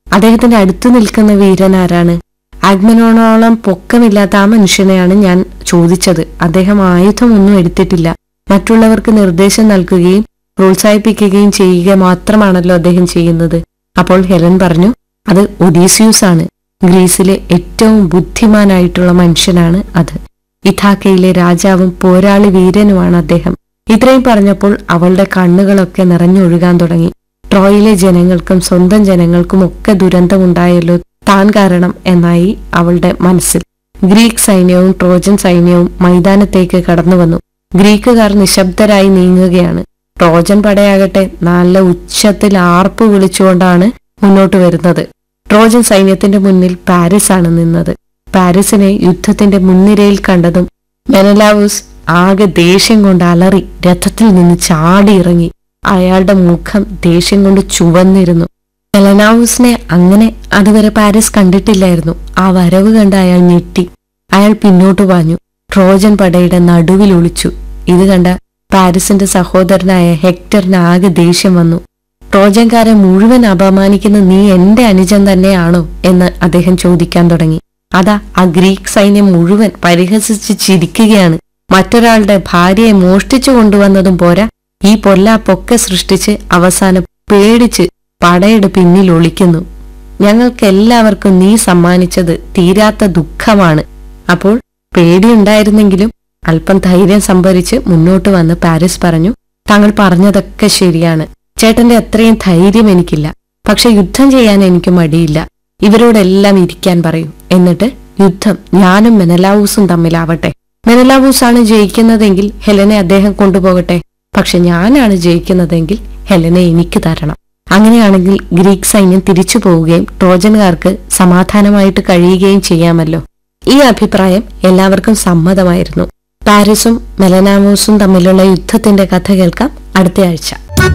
അദ്ദേഹത്തിന്റെ അടുത്ത് നിൽക്കുന്ന വീരൻ ആരാണ് ആഗ്മനോണോളം പൊക്കമില്ലാത്ത ആ മനുഷ്യനെയാണ് ഞാൻ ചോദിച്ചത് അദ്ദേഹം ആയുധമൊന്നും എടുത്തിട്ടില്ല മറ്റുള്ളവർക്ക് നിർദ്ദേശം നൽകുകയും പ്രോത്സാഹിപ്പിക്കുകയും ചെയ്യുക മാത്രമാണല്ലോ അദ്ദേഹം ചെയ്യുന്നത് അപ്പോൾ ഹെലൻ പറഞ്ഞു അത് ഒഡീസിയൂസ് ആണ് ഗ്രീസിലെ ഏറ്റവും ബുദ്ധിമാനായിട്ടുള്ള മനുഷ്യനാണ് അത് ഇഥാക്കയിലെ രാജാവും പോരാളി വീരനുമാണ് അദ്ദേഹം ഇത്രയും പറഞ്ഞപ്പോൾ അവളുടെ കണ്ണുകളൊക്കെ നിറഞ്ഞൊഴുകാൻ തുടങ്ങി ട്രോയിലെ ജനങ്ങൾക്കും സ്വന്തം ജനങ്ങൾക്കും ഒക്കെ ദുരന്തമുണ്ടായല്ലോ താൻ കാരണം എന്നായി അവളുടെ മനസ്സിൽ ഗ്രീക്ക് സൈന്യവും ട്രോജൻ സൈന്യവും മൈതാനത്തേക്ക് കടന്നു വന്നു ഗ്രീക്കുകാർ നിശബ്ദരായി നീങ്ങുകയാണ് ട്രോജൻ പടയാകട്ടെ നല്ല ഉച്ചത്തിൽ ആർപ്പ് വിളിച്ചുകൊണ്ടാണ് മുന്നോട്ട് വരുന്നത് ട്രോജൻ സൈന്യത്തിന്റെ മുന്നിൽ പാരീസ് ആണ് നിന്നത് പാരീസിനെ യുദ്ധത്തിന്റെ മുൻനിരയിൽ കണ്ടതും മെനലാവൂസ് ആകെ ദേഷ്യം കൊണ്ട് അലറി രഥത്തിൽ നിന്ന് ചാടിയിറങ്ങി അയാളുടെ മുഖം ദേഷ്യം കൊണ്ട് ചുവന്നിരുന്നു മെലനാവൂസിനെ അങ്ങനെ അതുവരെ പാരീസ് കണ്ടിട്ടില്ലായിരുന്നു ആ വരവ് കണ്ട് അയാൾ ഞെട്ടി അയാൾ പിന്നോട്ട് പാഞ്ഞു ട്രോജൻ പടയുടെ നടുവിൽ ഒളിച്ചു ഇത് കണ്ട പാരീസിന്റെ സഹോദരനായ ഹെക്ടറിന് ആകെ ദേഷ്യം വന്നു ട്രോജൻകാരെ മുഴുവൻ അപമാനിക്കുന്ന നീ എന്റെ അനുജൻ തന്നെയാണോ എന്ന് അദ്ദേഹം ചോദിക്കാൻ തുടങ്ങി അതാ ആ ഗ്രീക്ക് സൈന്യം മുഴുവൻ പരിഹസിച്ച് ചിരിക്കുകയാണ് മറ്റൊരാളുടെ ഭാര്യയെ മോഷ്ടിച്ചു കൊണ്ടുവന്നതും പോരാ ഈ പൊല്ലാപ്പൊക്കെ സൃഷ്ടിച്ച് അവസാനം പേടിച്ച് പടയുടെ പിന്നിൽ ഒളിക്കുന്നു ഞങ്ങൾക്കെല്ലാവർക്കും നീ സമ്മാനിച്ചത് തീരാത്ത ദുഃഖമാണ് അപ്പോൾ പേടിയുണ്ടായിരുന്നെങ്കിലും അല്പം ധൈര്യം സംഭരിച്ച് മുന്നോട്ട് വന്ന് പാരീസ് പറഞ്ഞു താങ്കൾ പറഞ്ഞതൊക്കെ ശരിയാണ് ചേട്ടന്റെ അത്രയും ധൈര്യം എനിക്കില്ല പക്ഷെ യുദ്ധം ചെയ്യാൻ എനിക്ക് മടിയില്ല ഇവരോടെല്ലാം ഇരിക്കാൻ പറയൂ എന്നിട്ട് യുദ്ധം ഞാനും മെനലാവൂസും തമ്മിലാവട്ടെ മെനലാവൂസാണ് ജയിക്കുന്നതെങ്കിൽ ഹെലനെ അദ്ദേഹം കൊണ്ടുപോകട്ടെ പക്ഷെ ഞാനാണ് ജയിക്കുന്നതെങ്കിൽ ഹെലനെ എനിക്ക് തരണം അങ്ങനെയാണെങ്കിൽ ഗ്രീക്ക് സൈന്യം തിരിച്ചു പോവുകയും ട്രോജൻകാർക്ക് സമാധാനമായിട്ട് കഴിയുകയും ചെയ്യാമല്ലോ ഈ അഭിപ്രായം എല്ലാവർക്കും സമ്മതമായിരുന്നു പാരീസും മെലനാമോസും തമ്മിലുള്ള യുദ്ധത്തിന്റെ കഥ കേൾക്കാം അടുത്തയാഴ്ച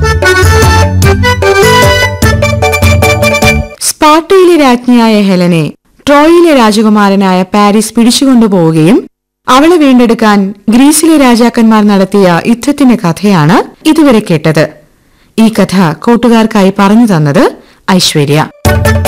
സ്പാർട്ടയിലെ രാജ്ഞിയായ ഹെലനെ ട്രോയിലെ രാജകുമാരനായ പാരീസ് പിടിച്ചുകൊണ്ടുപോവുകയും അവളെ വീണ്ടെടുക്കാൻ ഗ്രീസിലെ രാജാക്കന്മാർ നടത്തിയ യുദ്ധത്തിന്റെ കഥയാണ് ഇതുവരെ കേട്ടത് ഈ കഥ കൂട്ടുകാർക്കായി പറഞ്ഞു തന്നത് ഐശ്വര്യ